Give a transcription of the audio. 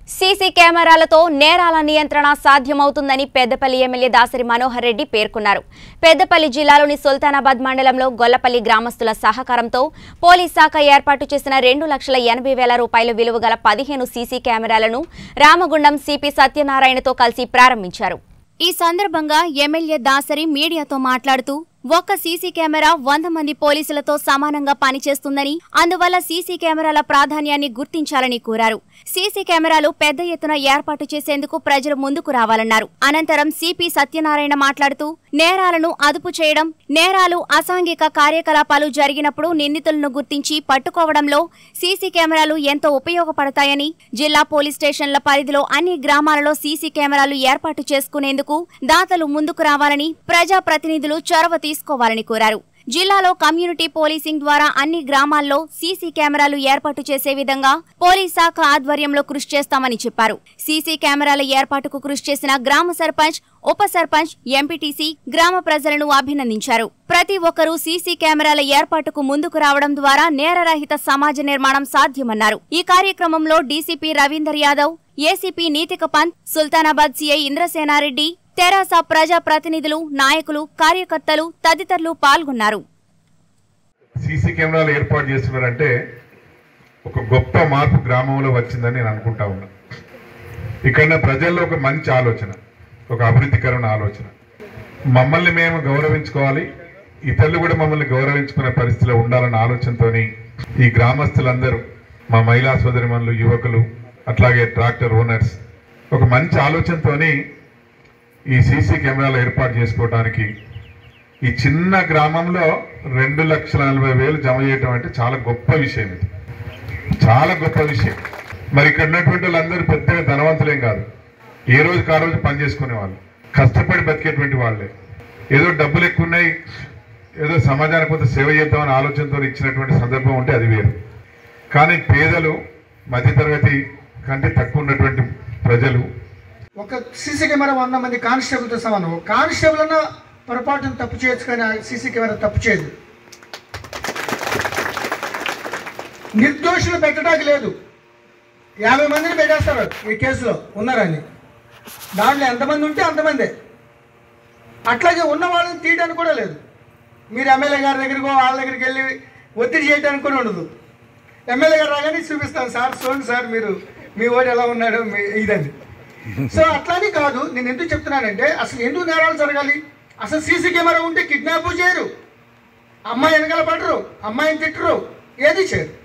CC కెమెరాలతో నేరాల నియంత్రణ సాధ్యమవుతుందని పెద్దపల్లి ఎమ్మెల్యే దాసరి మనోహర్ రెడ్డి పేర్కొన్నారు పెద్దపల్లి జిల్లాలోని సుల్తానాబాద్ మండలంలో గొల్లపల్లి గ్రామస్తుల సహకారంతో పోలీస్ శాఖ ఏర్పాటు చేసిన రెండు లక్షల ఎనభై వేల రూపాయల విలువ గల పదిహేను సీసీ కెమెరాలను రామగుండం సిపి సత్యనారాయణతో కలిసి ప్రారంభించారు ఈ సందర్భంగా ఎమ్మెల్యే దాసరి మీడియాతో మాట్లాడుతూ ఒక్క సీసీ కెమెరా వంద మంది పోలీసులతో సమానంగా పనిచేస్తుందని అందువల్ల సీసీ కెమెరాల ప్రాధాన్యాన్ని గుర్తించాలని కోరారు సీసీ కెమెరాలు పెద్ద ఎత్తున ఏర్పాటు చేసేందుకు ప్రజలు ముందుకు రావాలన్నారు అనంతరం సిపి సత్యనారాయణ మాట్లాడుతూ నేరాలను అదుపు చేయడం నేరాలు అసాంఘిక కార్యకలాపాలు జరిగినప్పుడు నిందితులను గుర్తించి పట్టుకోవడంలో సీసీ కెమెరాలు ఎంతో ఉపయోగపడతాయని జిల్లా పోలీస్ స్టేషన్ల పరిధిలో అన్ని గ్రామాలలో సీసీ కెమెరాలు ఏర్పాటు చేసుకునేందుకు దాతలు ముందుకు రావాలని ప్రజా ప్రతినిధులు చొరవ తీసుకోవాలని కోరారు జిల్లాలో కమ్యూనిటీ పోలీసింగ్ ద్వారా అన్ని గ్రామాల్లో సీసీ కెమెరాలు ఏర్పాటు చేసే విధంగా పోలీస్ శాఖ ఆధ్వర్యంలో కృషి చేస్తామని చెప్పారు సీసీ కెమెరాల ఏర్పాటుకు కృషి చేసిన గ్రామ సర్పంచ్ ఉప సర్పంచ్ ఎంపీటీసీ గ్రామ ప్రజలను అభినందించారు ప్రతి ఒక్కరూ సీసీ కెమెరాల ఏర్పాటుకు ముందుకు రావడం ద్వారా నేరరహిత సమాజ నిర్మాణం సాధ్యమన్నారు ఈ కార్యక్రమంలో DCP Ravinder Yadav ACP Neethika Pant Sultanabad CI Indrasena Reddy తెరాస ప్రజా ప్రతినిధులు నాయకులు కార్యకర్తలు తదితరులు పాల్గొన్నారు సీసీ కెమెరాలు ఏర్పాటు చేస్తున్నారంటే ఒక గొప్ప మార్పు గ్రామంలో వచ్చిందని నేను అనుకుంటా ఉన్నా ఇక్కడ ప్రజల్లో ఒక మంచి ఆలోచన ఒక అభివృద్ధికరమైన ఆలోచన మమ్మల్ని మేము గౌరవించుకోవాలి ఇతరులు కూడా మమ్మల్ని గౌరవించుకునే పరిస్థితిలో ఉండాలన్న ఆలోచనతోని ఈ గ్రామస్తులందరూ మా మహిళా సోదరిమణులు యువకులు అట్లాగే ట్రాక్టర్ ఓనర్స్ ఒక మంచి ఆలోచనతోని ఈ సీసీ కెమెరాలు ఏర్పాటు చేసుకోవడానికి ఈ చిన్న గ్రామంలో రెండు లక్షల నలభై వేలు జమ చేయటం అంటే చాలా గొప్ప విషయం ఇది చాలా గొప్ప విషయం మరి ఇక్కడ ఉన్నటువంటి వాళ్ళందరూ పెద్దగా ధనవంతులేం కాదు ఏ రోజుకి ఆ రోజు పని చేసుకునే వాళ్ళు కష్టపడి బతికేటువంటి వాళ్ళే ఏదో డబ్బులు ఎక్కువ ఉన్నాయి ఏదో సమాజానికి కొంత సేవ చేద్దామని ఆలోచనతో ఇచ్చినటువంటి సందర్భం ఉంటే అది వేరు కానీ పేదలు మధ్యతరగతి కంటే తక్కువ ఉన్నటువంటి ప్రజలు ఒక సీసీ కెమెరా వంద మంది కానిస్టేబుల్తో సమానం ఒక కానిస్టేబుల్ అన్న పొరపాటును తప్పు చేయొచ్చు కానీ ఆ సీసీ కెమెరా తప్పు చేయదు నిర్దోషులు పెట్టడానికి లేదు యాభై మందిని పెట్టేస్తారు ఈ కేసులో ఉన్నారని దాంట్లో ఎంతమంది ఉంటే అంతమందే అట్లాగే ఉన్న వాళ్ళని తీయడానికి కూడా లేదు మీరు ఎమ్మెల్యే గారి దగ్గరికి వాళ్ళ దగ్గరికి వెళ్ళి ఒత్తిడి చేయడానికి కూడా ఉండదు ఎమ్మెల్యే గారు రాగానే చూపిస్తాను సార్ చూడండి సార్ మీరు మీ ఓటు ఎలా ఉన్నాడు మీ ఇదని సో అట్లానే కాదు నేను ఎందుకు చెప్తున్నానంటే అసలు ఎందుకు నేరాలు జరగాలి అసలు సీసీ కెమెరా ఉంటే కిడ్నాప్ చేయరు అమ్మాయి వెనకాల పడరు అమ్మాయిని తిట్టరు ఏది చేయరు